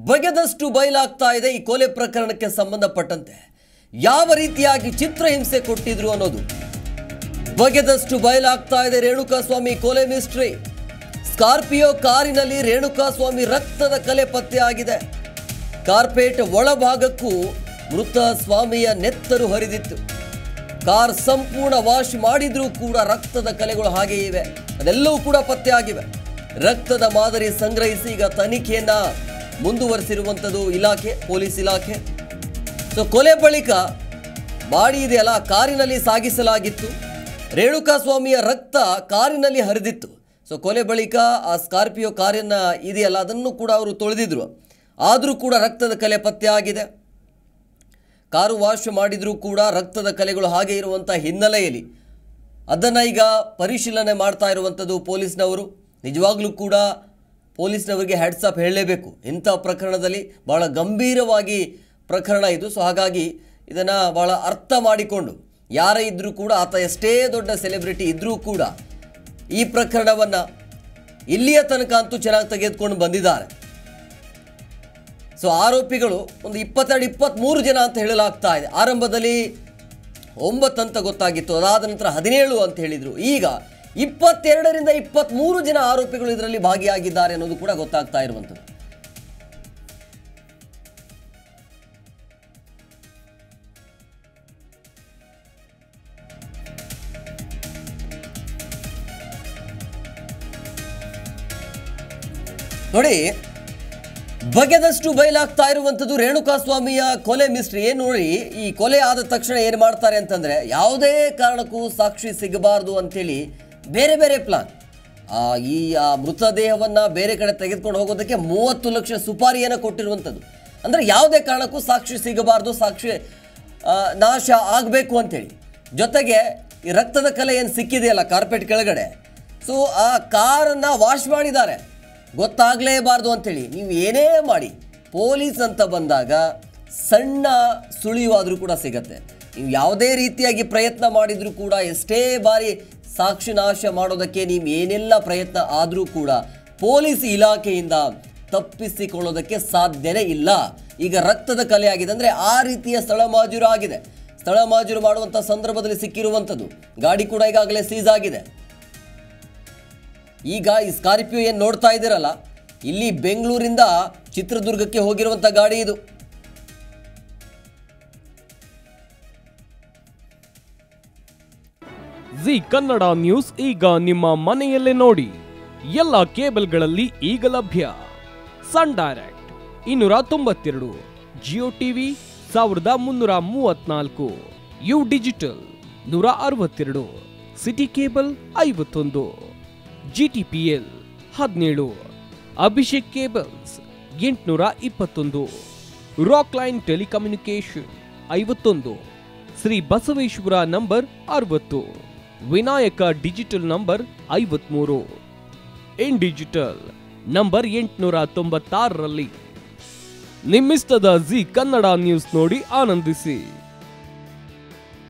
ಬಗೆದಷ್ಟು ಬಯಲಾಗ್ತಾ ಇದೆ ಈ ಕೊಲೆ ಪ್ರಕರಣಕ್ಕೆ ಸಂಬಂಧಪಟ್ಟಂತೆ ಯಾವ ರೀತಿಯಾಗಿ ಚಿತ್ರಹಿಂಸೆ ಕೊಟ್ಟಿದ್ರು ಅನ್ನೋದು ಬಗೆದಷ್ಟು ಬಯಲಾಗ್ತಾ ಇದೆ ರೇಣುಕಾಸ್ವಾಮಿ ಕೊಲೆ ಮಿಸ್ಟ್ರಿ ಸ್ಕಾರ್ಪಿಯೋ ಕಾರಿನಲ್ಲಿ ರೇಣುಕಾಸ್ವಾಮಿ ರಕ್ತದ ಕಲೆ ಪತ್ತೆಯಾಗಿದೆ ಕಾರ್ಪೇಟ್ ಒಳಭಾಗಕ್ಕೂ ಮೃತ ಸ್ವಾಮಿಯ ನೆತ್ತರು ಹರಿದಿತ್ತು ಕಾರ್ ಸಂಪೂರ್ಣ ವಾಶ್ ಮಾಡಿದ್ರೂ ಕೂಡ ರಕ್ತದ ಕಲೆಗಳು ಹಾಗೆಯೇ ಇವೆ ಅದೆಲ್ಲವೂ ಕೂಡ ಪತ್ತೆಯಾಗಿವೆ ರಕ್ತದ ಮಾದರಿ ಸಂಗ್ರಹಿಸಿ ಈಗ ತನಿಖೆಯನ್ನ ಮುಂದುವರಿಸಿರುವಂಥದ್ದು ಇಲಾಖೆ ಪೊಲೀಸ್ ಇಲಾಖೆ ಸೊ ಕೊಲೆ ಬಳಿಕ ಬಾಡಿ ಇದೆಯಲ್ಲ ಕಾರಿನಲ್ಲಿ ಸಾಗಿಸಲಾಗಿತ್ತು ರೇಣುಕಾಸ್ವಾಮಿಯ ರಕ್ತ ಕಾರಿನಲ್ಲಿ ಹರಿದಿತ್ತು ಸೊ ಕೊಲೆ ಬಳಿಕ ಆ ಸ್ಕಾರ್ಪಿಯೋ ಕಾರನ್ನ ಇದೆಯಲ್ಲ ಅದನ್ನು ಕೂಡ ಅವರು ತೊಳೆದಿದ್ರು ಆದರೂ ಕೂಡ ರಕ್ತದ ಕಲೆ ಪತ್ತೆ ಆಗಿದೆ ಕಾರು ವಾಶ್ ಮಾಡಿದರೂ ಕೂಡ ರಕ್ತದ ಕಲೆಗಳು ಹಾಗೆ ಇರುವಂಥ ಹಿನ್ನೆಲೆಯಲ್ಲಿ ಅದನ್ನು ಈಗ ಪರಿಶೀಲನೆ ಮಾಡ್ತಾ ಇರುವಂಥದ್ದು ಪೊಲೀಸ್ನವರು ನಿಜವಾಗ್ಲೂ ಕೂಡ ಪೊಲೀಸ್ನವರಿಗೆ ಹ್ಯಾಟ್ಸಪ್ ಹೇಳಲೇಬೇಕು ಇಂಥ ಪ್ರಕರಣದಲ್ಲಿ ಭಾಳ ಗಂಭೀರವಾಗಿ ಪ್ರಕರಣ ಇದು ಸೊ ಹಾಗಾಗಿ ಇದನ್ನು ಭಾಳ ಅರ್ಥ ಮಾಡಿಕೊಂಡು ಯಾರೇ ಇದ್ದರೂ ಕೂಡ ಆತ ಎಷ್ಟೇ ದೊಡ್ಡ ಸೆಲೆಬ್ರಿಟಿ ಇದ್ದರೂ ಕೂಡ ಈ ಪ್ರಕರಣವನ್ನು ಇಲ್ಲಿಯ ತನಕ ಅಂತೂ ಚೆನ್ನಾಗಿ ತೆಗೆದುಕೊಂಡು ಬಂದಿದ್ದಾರೆ ಸೊ ಆರೋಪಿಗಳು ಒಂದು ಇಪ್ಪತ್ತೆರಡು ಇಪ್ಪತ್ತ್ಮೂರು ಜನ ಅಂತ ಹೇಳಲಾಗ್ತಾ ಇದೆ ಆರಂಭದಲ್ಲಿ ಒಂಬತ್ತು ಅಂತ ಗೊತ್ತಾಗಿತ್ತು ಅದಾದ ನಂತರ ಹದಿನೇಳು ಅಂತ ಹೇಳಿದರು ಈಗ ಇಪ್ಪತ್ತೆರಡರಿಂದ ಇಪ್ಪತ್ತ್ಮೂರು ಜನ ಆರೋಪಿಗಳು ಇದರಲ್ಲಿ ಭಾಗಿಯಾಗಿದ್ದಾರೆ ಅನ್ನೋದು ಕೂಡ ಗೊತ್ತಾಗ್ತಾ ಇರುವಂಥದ್ದು ನೋಡಿ ಬಗೆದಷ್ಟು ಬಯಲಾಗ್ತಾ ಇರುವಂಥದ್ದು ರೇಣುಕಾಸ್ವಾಮಿಯ ಕೊಲೆ ಮಿಸ್ಟ್ರಿ ಏನು ನೋಡಿ ಈ ಕೊಲೆ ಆದ ತಕ್ಷಣ ಏನು ಮಾಡ್ತಾರೆ ಅಂತಂದರೆ ಯಾವುದೇ ಕಾರಣಕ್ಕೂ ಸಾಕ್ಷಿ ಸಿಗಬಾರ್ದು ಅಂಥೇಳಿ ಬೇರೆ ಬೇರೆ ಪ್ಲಾನ್ ಆ, ಈ ಆ ಮೃತದೇಹವನ್ನು ಬೇರೆ ಕಡೆ ತೆಗೆದುಕೊಂಡು ಹೋಗೋದಕ್ಕೆ ಮೂವತ್ತು ಲಕ್ಷ ಸುಪಾರಿಯನ್ನು ಕೊಟ್ಟಿರುವಂಥದ್ದು ಅಂದರೆ ಯಾವುದೇ ಕಾರಣಕ್ಕೂ ಸಾಕ್ಷಿ ಸಿಗಬಾರ್ದು ಸಾಕ್ಷಿ ಆ, ನಾಶ ಆಗಬೇಕು ಅಂಥೇಳಿ ಜೊತೆಗೆ ಈ ರಕ್ತದ ಕಲೆ ಏನು ಸಿಕ್ಕಿದೆಯಲ್ಲ ಕಾರ್ಪೆಟ್ ಕೆಳಗಡೆ ಸೊ ಆ ಕಾರನ್ನು ವಾಶ್ ಮಾಡಿದ್ದಾರೆ ಗೊತ್ತಾಗಲೇಬಾರ್ದು ಅಂಥೇಳಿ ನೀವು ಏನೇ ಮಾಡಿ ಪೊಲೀಸ್ ಅಂತ ಬಂದಾಗ ಸಣ್ಣ ಸುಳಿವಾದರೂ ಕೂಡ ಸಿಗತ್ತೆ ನೀವು ಯಾವುದೇ ರೀತಿಯಾಗಿ ಪ್ರಯತ್ನ ಮಾಡಿದರೂ ಕೂಡ ಎಷ್ಟೇ ಬಾರಿ ಸಾಕ್ಷಿ ನಾಶ ಮಾಡೋದಕ್ಕೆ ನೀವು ಏನೆಲ್ಲ ಪ್ರಯತ್ನ ಆದರೂ ಕೂಡ ಪೊಲೀಸ್ ಇಲಾಖೆಯಿಂದ ತಪ್ಪಿಸಿಕೊಳ್ಳೋದಕ್ಕೆ ಸಾಧ್ಯನೇ ಇಲ್ಲ ಈಗ ರಕ್ತದ ಕಲೆ ಆಗಿದೆ ಅಂದರೆ ಆ ರೀತಿಯ ಸ್ಥಳ ಮಾಜೂರು ಆಗಿದೆ ಸ್ಥಳ ಮಾಜೂರು ಮಾಡುವಂಥ ಸಂದರ್ಭದಲ್ಲಿ ಸಿಕ್ಕಿರುವಂಥದ್ದು ಗಾಡಿ ಕೂಡ ಈಗಾಗಲೇ ಸೀಸ್ ಆಗಿದೆ ಈಗ ಈ ಸ್ಕಾರ್ಪಿಯೋ ಏನು ನೋಡ್ತಾ ಇದ್ದೀರಲ್ಲ ಇಲ್ಲಿ ಬೆಂಗಳೂರಿಂದ ಚಿತ್ರದುರ್ಗಕ್ಕೆ ಹೋಗಿರುವಂಥ ಗಾಡಿ ಇದು ಜಿ ಕನ್ನಡ ನ್ಯೂಸ್ ಈಗ ನಿಮ್ಮ ಮನೆಯಲ್ಲೇ ನೋಡಿ ಎಲ್ಲ ಕೇಬಲ್ಗಳಲ್ಲಿ ಈಗ ಲಭ್ಯ ಸನ್ ಡೈರೆಕ್ಟ್ ಇನ್ನೂರ ತೊಂಬತ್ತೆರಡು ಜಿಯೋ ಟಿವಿ ಸಾವಿರದ ಮುನ್ನೂರ ಮೂವತ್ನಾಲ್ಕು ಯು ಡಿಜಿಟಲ್ ನೂರ ಅರವತ್ತೆರಡು ಸಿಟಿ ಕೇಬಲ್ ಐವತ್ತೊಂದು ಜಿ ಟಿ ಪಿ ಎಲ್ ಹದಿನೇಳು ಅಭಿಷೇಕ್ ಕೇಬಲ್ಸ್ ಎಂಟುನೂರ ಇಪ್ಪತ್ತೊಂದು ರಾಕ್ ಲೈನ್ ಟೆಲಿಕಮ್ಯುನಿಕೇಶನ್ ಐವತ್ತೊಂದು ಶ್ರೀ ಬಸವೇಶ್ವರ ನಂಬರ್ ಅರವತ್ತು ವಿನಾಯಕ ಡಿಜಿಟಲ್ ನಂಬರ್ ಐವತ್ಮೂರು ಇನ್ ಡಿಜಿಟಲ್ ನಂಬರ್ ಎಂಟುನೂರ ತೊಂಬತ್ತಾರರಲ್ಲಿ ನಿಮ್ಮಿಸ್ತದ ಜಿ ಕನ್ನಡ ನ್ಯೂಸ್ ನೋಡಿ ಆನಂದಿಸಿ